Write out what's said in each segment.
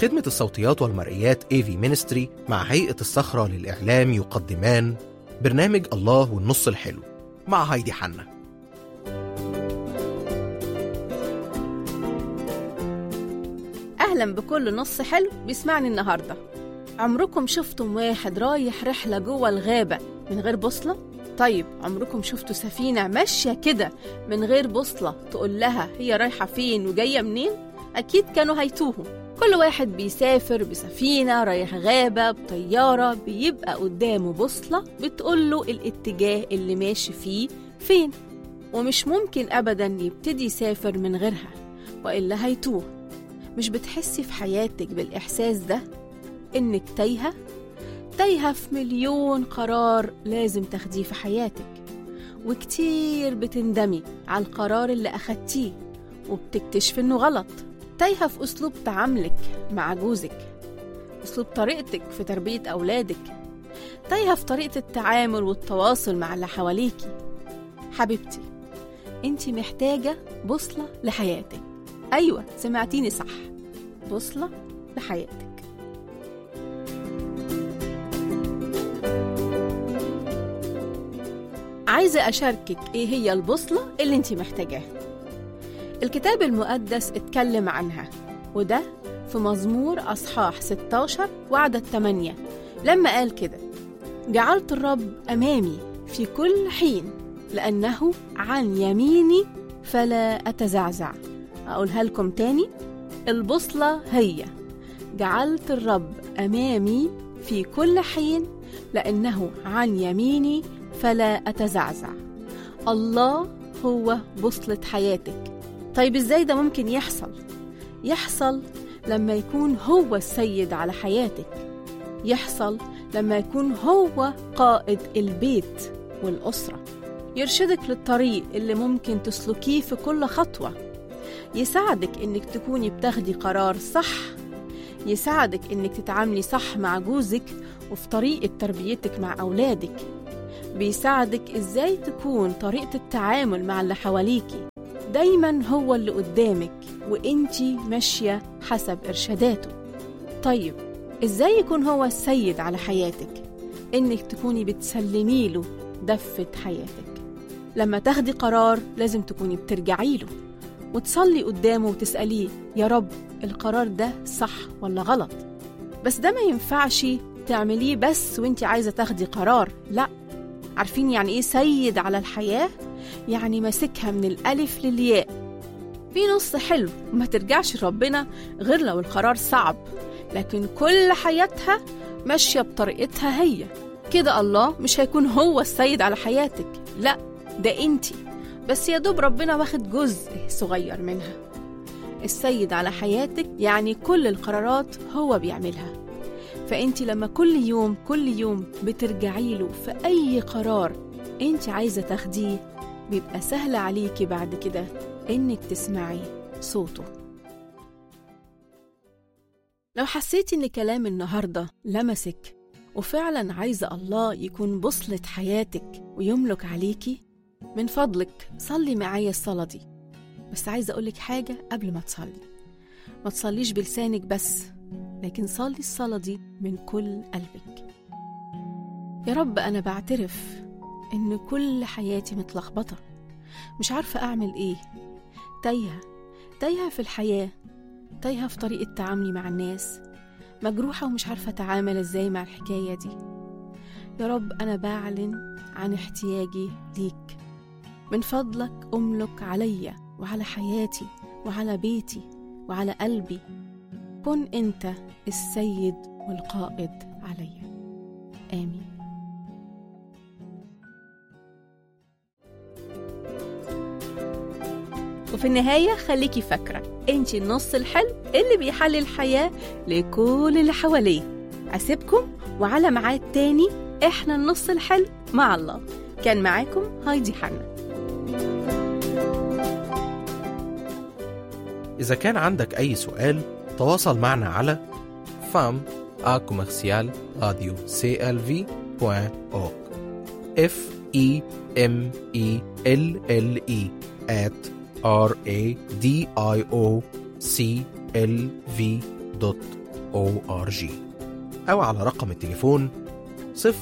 خدمة الصوتيات والمرئيات AV Ministry مع هيئة الصخرة للإعلام يقدمان برنامج الله والنص الحلو مع هايدي حنا أهلا بكل نص حلو بيسمعني النهاردة عمركم شفتم واحد رايح رحلة جوه الغابة من غير بوصلة؟ طيب عمركم شفتوا سفينة ماشية كده من غير بوصلة تقول لها هي رايحة فين وجاية منين؟ أكيد كانوا هيتوهوا كل واحد بيسافر بسفينة رايح غابة بطيارة بيبقى قدامه بوصلة بتقوله الاتجاه اللي ماشي فيه فين ومش ممكن أبدا يبتدي يسافر من غيرها وإلا هيتوه مش بتحسي في حياتك بالإحساس ده إنك تايهة تايهة في مليون قرار لازم تاخديه في حياتك وكتير بتندمي على القرار اللي أخدتيه وبتكتشف إنه غلط تايهة في أسلوب تعاملك مع جوزك أسلوب طريقتك في تربية أولادك تايهة في طريقة التعامل والتواصل مع اللي حواليكي حبيبتي انت محتاجة بوصلة لحياتك أيوة سمعتيني صح بوصلة لحياتك عايزة أشاركك إيه هي البوصلة اللي انت محتاجاها الكتاب المقدس اتكلم عنها وده في مزمور أصحاح 16 وعدد 8 لما قال كده جعلت الرب أمامي في كل حين لأنه عن يميني فلا أتزعزع أقولها لكم تاني البوصلة هي جعلت الرب أمامي في كل حين لأنه عن يميني فلا أتزعزع الله هو بوصلة حياتك طيب إزاي ده ممكن يحصل؟ يحصل لما يكون هو السيد على حياتك يحصل لما يكون هو قائد البيت والأسرة يرشدك للطريق اللي ممكن تسلكيه في كل خطوة يساعدك إنك تكوني بتاخدي قرار صح يساعدك إنك تتعاملي صح مع جوزك وفي طريقة تربيتك مع أولادك بيساعدك إزاي تكون طريقة التعامل مع اللي حواليكي دايما هو اللي قدامك وإنتي ماشية حسب إرشاداته طيب إزاي يكون هو السيد على حياتك إنك تكوني بتسلمي له دفة حياتك لما تاخدي قرار لازم تكوني بترجعي له وتصلي قدامه وتسأليه يا رب القرار ده صح ولا غلط بس ده ما ينفعش تعمليه بس وانت عايزة تاخدي قرار لا عارفين يعني ايه سيد على الحياة؟ يعني ماسكها من الألف للياء في نص حلو ما ترجعش ربنا غير لو القرار صعب لكن كل حياتها ماشية بطريقتها هي كده الله مش هيكون هو السيد على حياتك لا ده انتي بس يا دوب ربنا واخد جزء صغير منها السيد على حياتك يعني كل القرارات هو بيعملها فانت لما كل يوم كل يوم بترجعي له في اي قرار انت عايزه تاخديه بيبقى سهل عليكي بعد كده انك تسمعي صوته لو حسيتي ان كلام النهارده لمسك وفعلا عايزه الله يكون بوصله حياتك ويملك عليكي من فضلك صلي معايا الصلاه دي بس عايزه اقولك حاجه قبل ما تصلي ما تصليش بلسانك بس لكن صلي الصلاة دي من كل قلبك يا رب أنا بعترف إن كل حياتي متلخبطة مش عارفة أعمل إيه تايهة تايهة في الحياة تايهة في طريقة تعاملي مع الناس مجروحة ومش عارفة أتعامل إزاي مع الحكاية دي يا رب أنا بعلن عن احتياجي ليك من فضلك أملك عليا وعلى حياتي وعلى بيتي وعلى قلبي كن انت السيد والقائد عليا امين وفي النهاية خليكي فاكرة انتي النص الحلو اللي بيحلي الحياة لكل اللي حواليه أسيبكم وعلى ميعاد تاني احنا النص الحلو مع الله كان معاكم هايدي حنا إذا كان عندك أي سؤال تواصل معنا على fam a commercial radio clv.org f e m e l l e at r a d i o c l v دوت أو على رقم التليفون 012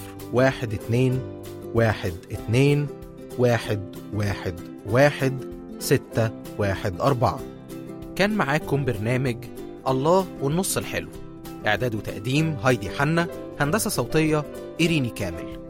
واحد اتنين واحد واحد واحد ستة واحد أربعة كان معاكم برنامج الله والنص الحلو إعداد وتقديم هايدي حنا هندسة صوتية إيريني كامل